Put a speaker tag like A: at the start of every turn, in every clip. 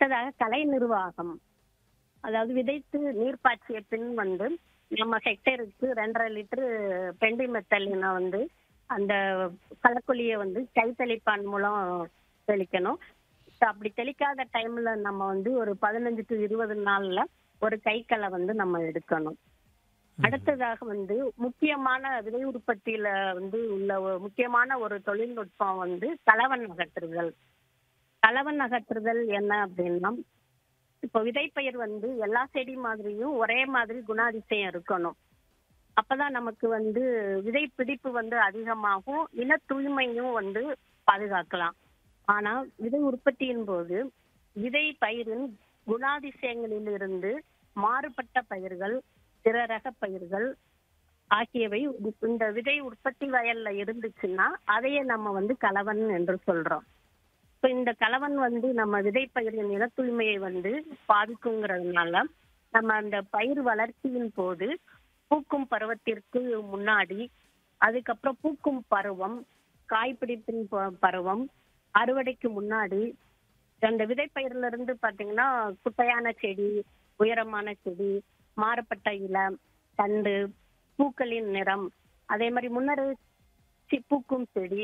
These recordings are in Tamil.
A: அடுத்ததாக கலை நிர்வாகம் அதாவது விதைத்து நீர் பாய்ச்சிய பின் வந்து நம்ம ஹெக்டேருக்கு ரெண்டரை லிட்டரு பெண்டி மெத்தலினை வந்து அந்த களக்குழியை வந்து கை தெளிப்பான் மூலம் தெளிக்கணும் So, அப்படி தெளிக்காத டைம்ல நம்ம வந்து ஒரு பதினஞ்சு டு இருபது நாள்ல ஒரு கைக்களை வந்து நம்ம எடுக்கணும் அடுத்ததாக வந்து முக்கியமான விதை உற்பத்தியில வந்து உள்ள ஒரு முக்கியமான ஒரு தொழில்நுட்பம் வந்து கலவன் அகற்றுதல் கலவன் அகற்றுதல் என்ன அப்படின்னா இப்போ விதைப்பயிர் வந்து எல்லா செடி மாதிரியும் ஒரே மாதிரி குணாதிசயம் இருக்கணும் அப்பதான் நமக்கு வந்து விதை பிடிப்பு வந்து அதிகமாகும் இன தூய்மையும் வந்து பாதுகாக்கலாம் ஆனா விதை உற்பத்தியின் போது விதை பயிரின் குணாதிசயங்களிலிருந்து மாறுபட்ட பயிர்கள் பிற ரக பயிர்கள் ஆகியவை இந்த விதை உற்பத்தி வயல்ல இருந்துச்சுன்னா அதையே நம்ம வந்து கலவன் என்று சொல்றோம் இப்ப இந்த கலவன் வந்து நம்ம விதை பயிரின் நில தூய்மையை வந்து பாதிக்குங்கிறதுனால நம்ம அந்த பயிர் வளர்ச்சியின் போது பூக்கும் பருவத்திற்கு முன்னாடி அதுக்கப்புறம் பூக்கும் பருவம் காய்பிடிப்பின் ப- பருவம் அறுவடைக்கு முன்னாடி அந்த விதைப்பயிர்ல இருந்து பாத்தீங்கன்னா குட்டையான செடி உயரமான செடி மாறுபட்ட இலை தண்டு பூக்களின் நிறம் அதே மாதிரி முன்னரே சி- பூக்கும் செடி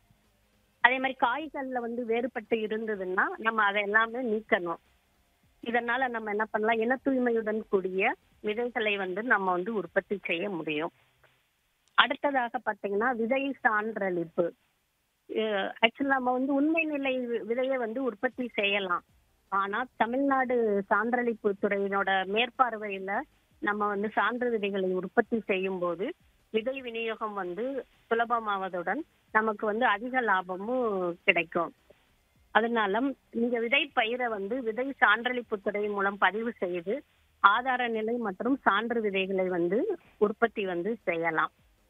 A: அதே மாதிரி காய்கள்ல வந்து வேறுபட்டு இருந்ததுன்னா நம்ம அதை எல்லாமே நீக்கணும் இதனால நம்ம என்ன பண்ணலாம் இன தூய்மையுடன் கூடிய விதைகளை வந்து நம்ம வந்து உற்பத்தி செய்ய முடியும் அடுத்ததாக பாத்தீங்கன்னா விதை சான்றளிப்பு ஆக்சுவலா நம்ம வந்து உண்மை நிலை வி- விதையை வந்து உற்பத்தி செய்யலாம் ஆனா தமிழ்நாடு சான்றளிப்பு துறையினோட மேற்பார்வையில நம்ம வந்து சான்று விதைகளை உற்பத்தி செய்யும் போது விதை விநியோகம் வந்து சுலபமாவதுடன் நமக்கு வந்து அதிக லாபமும் கிடைக்கும் அதனால நீங்க விதை பயிரை வந்து விதை சான்றளிப்பு துறை மூலம் பதிவு செய்து ஆதார நிலை மற்றும் சான்று விதைகளை வந்து உற்பத்தி வந்து செய்யலாம்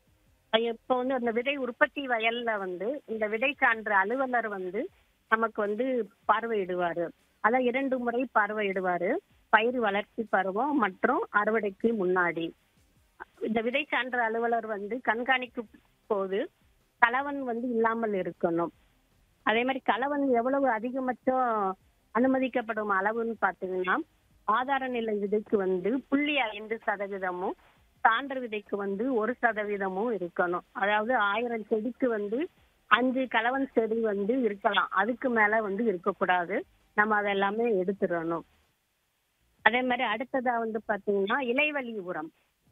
A: இப்போ வந்து அந்த விதை உற்பத்தி வயல்ல வந்து இந்த விதை சான்று அலுவலர் வந்து நமக்கு வந்து பார்வையிடுவாரு அதான் இரண்டு முறை பார்வையிடுவாரு பயிர் வளர்ச்சி பருவம் மற்றும் அறுவடைக்கு முன்னாடி இந்த விதை சான்று அலுவலர் வந்து கண்காணிக்கும் போது கலவன் வந்து இல்லாமல் இருக்கணும் அதே மாதிரி கலவன் எவ்வளவு அதிகபட்சம் அனுமதிக்கப்படும் அளவுன்னு பாத்தீங்கன்னா ஆதார நிலை விதைக்கு வந்து புள்ளி ஐந்து சதவீதமும் சான்று விதைக்கு வந்து ஒரு சதவீதமும் இருக்கணும் அதாவது ஆயிரம் செடிக்கு வந்து அஞ்சு கலவன் செடி வந்து இருக்கலாம் அதுக்கு மேல வந்து இருக்கக்கூடாது நம்ம அதெல்லாமே எடுத்துடணும் அதே மாதிரி அடுத்ததா வந்து பாத்தீங்கன்னா இலைவழி உரம்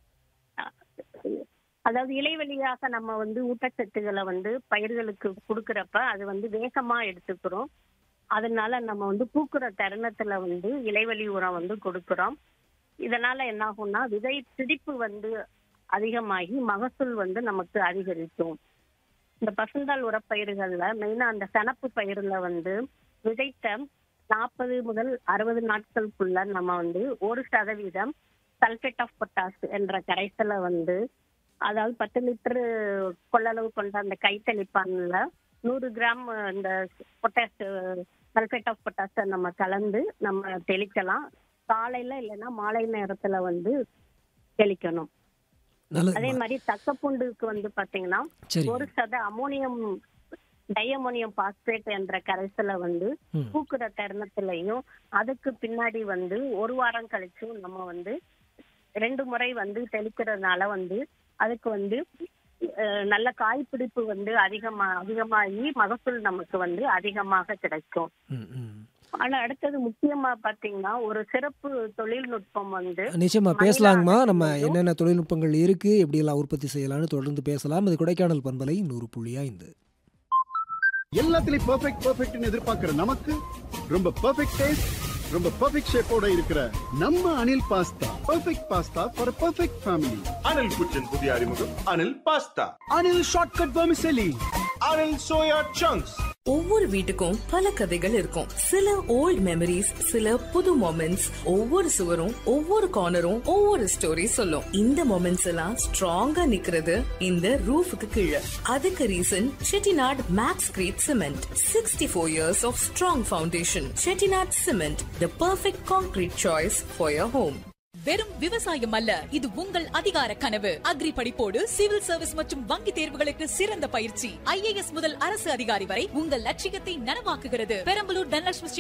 A: அதாவது இலைவழியாக நம்ம வந்து ஊட்டச்சத்துக்களை வந்து பயிர்களுக்கு கொடுக்கறப்ப அது வந்து வேகமா எடுத்துக்கிறோம் அதனால நம்ம வந்து பூக்குற தருணத்துல வந்து இலைவழி உரம் வந்து கொடுக்கிறோம் இதனால என்ன ஆகும்னா விதை பிடிப்பு வந்து அதிகமாகி மகசூல் வந்து நமக்கு அதிகரிக்கும் இந்த பசுந்தாள் உரப்பயிர்கள்ல மெயினா அந்த சனப்பு பயிர்ல வந்து விதைத்த நாற்பது முதல் அறுபது நாட்களுக்குள்ள நம்ம வந்து ஒரு சதவீதம் சல்பேட் ஆஃப் பொட்டாஸ் என்ற கரைசலை வந்து அதாவது பத்து லிட்டர் கொள்ளளவு கொண்ட அந்த கைத்தளிப்பான்ல நூறு கிராம் இந்த பொட்டாஸ் சல்பேட் ஆஃப் பொட்டாஸை நம்ம கலந்து நம்ம தெளிக்கலாம் காலையில இல்லைன்னா மாலை நேரத்துல வந்து தெளிக்கணும் அதே
B: நல்லது
A: மாதிரி தக்கப்பூண்டுக்கு வந்து பாத்தீங்கன்னா
B: சரி
A: ஒரு சத அமோனியம் டைஅமோனியம் பாஸ்பேட் என்ற கரைசலை வந்து
B: ம்.
A: பூக்குற தருணத்திலையும் அதுக்கு பின்னாடி வந்து ஒரு வாரம் கழிச்சும் நம்ம வந்து ரெண்டு முறை வந்து தெளிக்கிறதுனால வந்து அதுக்கு வந்து அஹ், நல்ல காய்பிடிப்பு வந்து அதிகமா அதிகமாகி மகசூல் நமக்கு வந்து அதிகமாக கிடைக்கும்
B: ம், ம்.
A: ஆனா அடுத்தது முக்கியமா பாத்தீங்கன்னா ஒரு சிறப்பு தொழில்நுட்பம் வந்து
B: நிச்சயமா
A: மனித
B: பேசலாங்கம்மா நம்ம
A: ஆற்றல்
B: என்னென்ன தொழில்நுட்பங்கள் இருக்கு எப்படியெல்லாம் உற்பத்தி செய்யலாம்னு தொடர்ந்து பேசலாம் இது கொடைக்கானல் பண்பலை நூறு புள்ளி ஐந்து
C: எல்லாத்துலயும் பெர்ஃபெக்ட் பெர்ஃபெக்ட்னு எதிர்பார்க்கிற நமக்கு ரொம்ப பெர்ஃபெக்ட் டேஸ்ட் ரொம்ப பெர்ஃபெக்ட் ஷேப்போட இருக்கிற நம்ம Anil pasta perfect pasta for perfect family
D: Anil kitchen புதிய அறிமுகம் Anil pasta
C: Anil shortcut vermicelli
D: Anil soya chunks
E: ஒவ்வொரு வீட்டுக்கும் பல கதைகள் இருக்கும் சில ஓல்ட் மெமரிஸ் சில புது மொமெண்ட்ஸ் ஒவ்வொரு சுவரும் ஒவ்வொரு கார்னரும் ஒவ்வொரு ஸ்டோரி சொல்லும் இந்த மொமெண்ட்ஸ் எல்லாம் ஸ்ட்ராங்கா நிக்கிறது இந்த ரூஃபுக்கு கீழே அதுக்கு reason Chettinad max crete cement sixty four years of strong foundation Chettinad cement the perfect concrete choice for your home
F: வெறும் விவசாயம் அல்ல இது உங்கள் அதிகார கனவு அக்ரி படிப்போடு சிவில் சர்வீஸ் மற்றும் வங்கி தேர்வுகளுக்கு சிறந்த பயிற்சி ஐஏஎஸ் முதல் அரசு அதிகாரி வரை உங்கள் லட்சியத்தை நனவாக்குகிறது பெரம்பலூர் தனலட்சுமி ஸ்ரீ